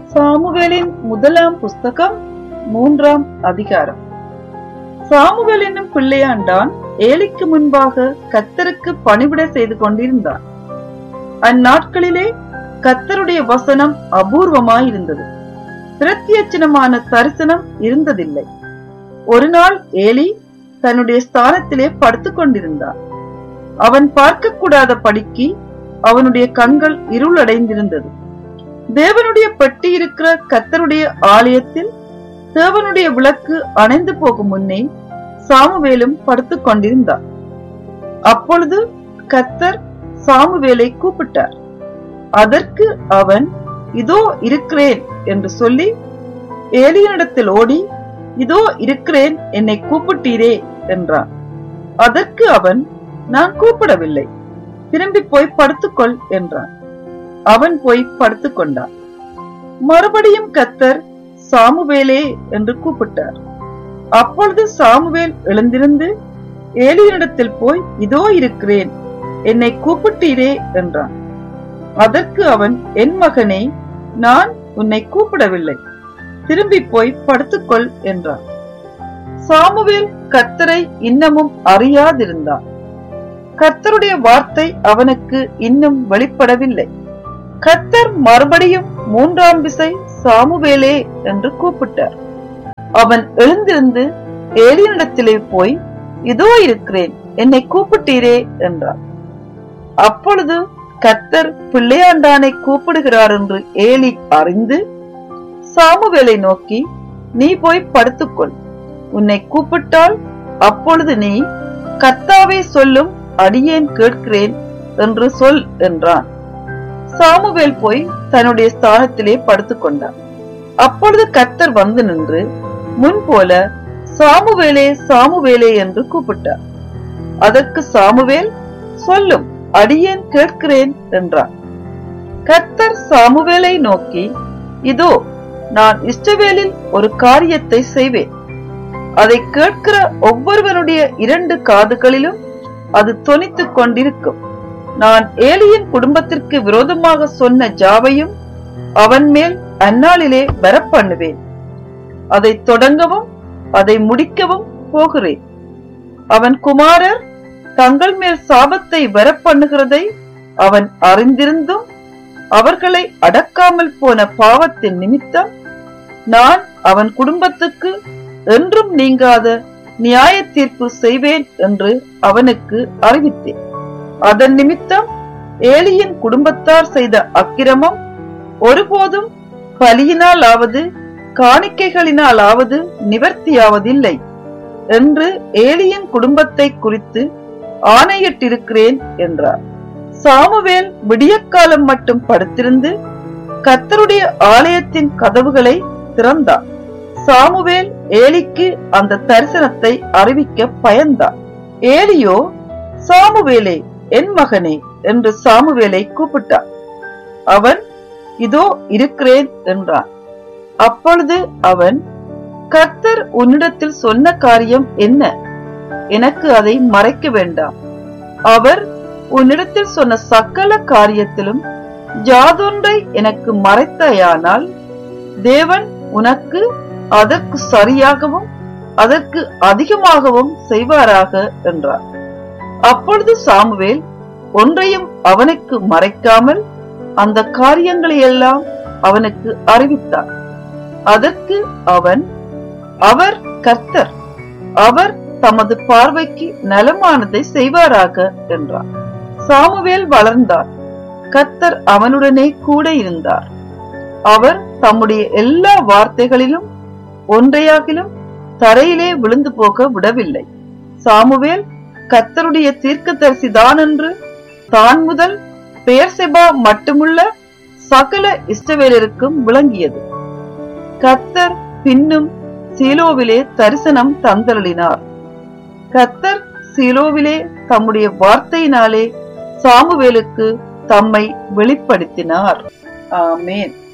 சாமுவேலின் முதலாம் புஸ்தகம் மூன்றாம் அதிகாரம் சாமுவேல் என்னும் பிள்ளையாண்டான் ஏலிக்கு முன்பாக கத்தருக்கு பணிவிடை செய்து கொண்டிருந்தான் அந்நாட்களிலே கத்தருடைய வசனம் அபூர்வமாயிருந்தது பிரத்யட்சணமான தரிசனம் இருந்ததில்லை ஒரு நாள் ஏலி தன்னுடைய ஸ்தானத்திலே படுத்துக் கொண்டிருந்தான் அவன் பார்க்கக்கூடாத படிக்கு அவனுடைய கண்கள் இருளடைந்திருந்தது தேவனுடைய பெட்டி இருக்கிற கத்தருடைய ஆலயத்தில் தேவனுடைய விளக்கு அணைந்து போகும் முன்னே சாமுவேலும் படுத்துக் கொண்டிருந்தார் அப்பொழுது கத்தர் சாமுவேலை கூப்பிட்டார் அதற்கு அவன் இதோ இருக்கிறேன் என்று சொல்லி ஏலியனிடத்தில் ஓடி இதோ இருக்கிறேன் என்னை கூப்பிட்டீரே என்றான் அதற்கு அவன் நான் கூப்பிடவில்லை திரும்பி போய் படுத்துக்கொள் என்றான் அவன் போய் படுத்துக் கொண்டான் மறுபடியும் கத்தர் சாமுவேலே என்று கூப்பிட்டார் அப்பொழுது சாமுவேல் எழுந்திருந்து ஏலியனிடத்தில் போய் இதோ இருக்கிறேன் என்னை கூப்பிட்டீரே என்றான் அதற்கு அவன் என் மகனே நான் உன்னை கூப்பிடவில்லை திரும்பி போய் படுத்துக்கொள் என்றான் சாமுவேல் கத்தரை இன்னமும் அறியாதிருந்தான் கத்தருடைய வார்த்தை அவனுக்கு இன்னும் வெளிப்படவில்லை கத்தர் மறுபடியும் மூன்றாம் விசை சாமுவேலே என்று கூப்பிட்டார் அவன் எழுந்திருந்து ஏலியனிடத்திலே போய் இதோ இருக்கிறேன் என்னை கூப்பிட்டீரே என்றான் அப்பொழுது கத்தர் பிள்ளையாண்டானை கூப்பிடுகிறார் என்று ஏலி அறிந்து சாமுவேலை நோக்கி நீ போய் படுத்துக்கொள் உன்னை கூப்பிட்டால் அப்பொழுது நீ கத்தாவே சொல்லும் அடியேன் கேட்கிறேன் என்று சொல் என்றான் சாமுவேல் போய் தன்னுடைய ஸ்தானத்திலே படுத்துக் கொண்டான் அப்பொழுது கத்தர் வந்து நின்று முன் போல சாமுவேலே சாமுவேலே என்று கூப்பிட்டார் அதற்கு சாமுவேல் சொல்லும் அடியேன் கேட்கிறேன் என்றான் கத்தர் சாமுவேலை நோக்கி இதோ நான் இஷ்டவேலில் ஒரு காரியத்தை செய்வேன் அதை கேட்கிற ஒவ்வொருவருடைய இரண்டு காதுகளிலும் அது தொனித்துக் கொண்டிருக்கும் நான் ஏலியின் குடும்பத்திற்கு விரோதமாக சொன்ன ஜாவையும் அவன் மேல் அந்நாளிலே வரப்பண்ணுவேன் அதை தொடங்கவும் அதை முடிக்கவும் போகிறேன் அவன் குமாரர் தங்கள் மேல் சாபத்தை வரப்பண்ணுகிறதை அவன் அறிந்திருந்தும் அவர்களை அடக்காமல் போன பாவத்தின் நிமித்தம் நான் அவன் குடும்பத்துக்கு என்றும் நீங்காத நியாய தீர்ப்பு செய்வேன் என்று அவனுக்கு அறிவித்தேன் அதன் நிமித்தம் ஏலியின் குடும்பத்தார் செய்த அக்கிரமம் ஒருபோதும் பலியினாலாவது காணிக்கைகளினாலாவது நிவர்த்தியாவதில்லை என்று ஏலியின் குடும்பத்தை குறித்து ஆணையிட்டிருக்கிறேன் என்றார் சாமுவேல் விடியக்காலம் மட்டும் படுத்திருந்து கத்தருடைய ஆலயத்தின் கதவுகளை திறந்தார் சாமுவேல் ஏலிக்கு அந்த தரிசனத்தை அறிவிக்க பயந்தார் ஏலியோ சாமுவேலே என் மகனே என்று சாமுவேலை கூப்பிட்டார் அவன் இதோ இருக்கிறேன் என்றான் அப்பொழுது அவன் கர்த்தர் உன்னிடத்தில் சொன்ன காரியம் என்ன எனக்கு அதை மறைக்க வேண்டாம் அவர் உன்னிடத்தில் சொன்ன சகல காரியத்திலும் ஜாதொன்றை எனக்கு மறைத்தாயானால் தேவன் உனக்கு அதற்கு சரியாகவும் அதற்கு அதிகமாகவும் செய்வாராக என்றார் அப்பொழுது சாமுவேல் ஒன்றையும் அவனுக்கு மறைக்காமல் அந்த காரியங்களையெல்லாம் அவனுக்கு அறிவித்தார் அதற்கு அவன் அவர் கர்த்தர் அவர் தமது பார்வைக்கு நலமானதை செய்வாராக என்றார் சாமுவேல் வளர்ந்தார் கர்த்தர் அவனுடனே கூட இருந்தார் அவர் தம்முடைய எல்லா வார்த்தைகளிலும் ஒன்றையாகிலும் தரையிலே விழுந்து போக விடவில்லை சாமுவேல் கத்தருடைய தீர்க்கதரிசி தான் என்று தான் முதல் பெயர்செபா மட்டுமுள்ள சகல இஷ்டவேலருக்கும் விளங்கியது கத்தர் பின்னும் சீலோவிலே தரிசனம் தந்தருளினார் கத்தர் சீலோவிலே தம்முடைய வார்த்தையினாலே சாமுவேலுக்கு தம்மை வெளிப்படுத்தினார் ஆமேன்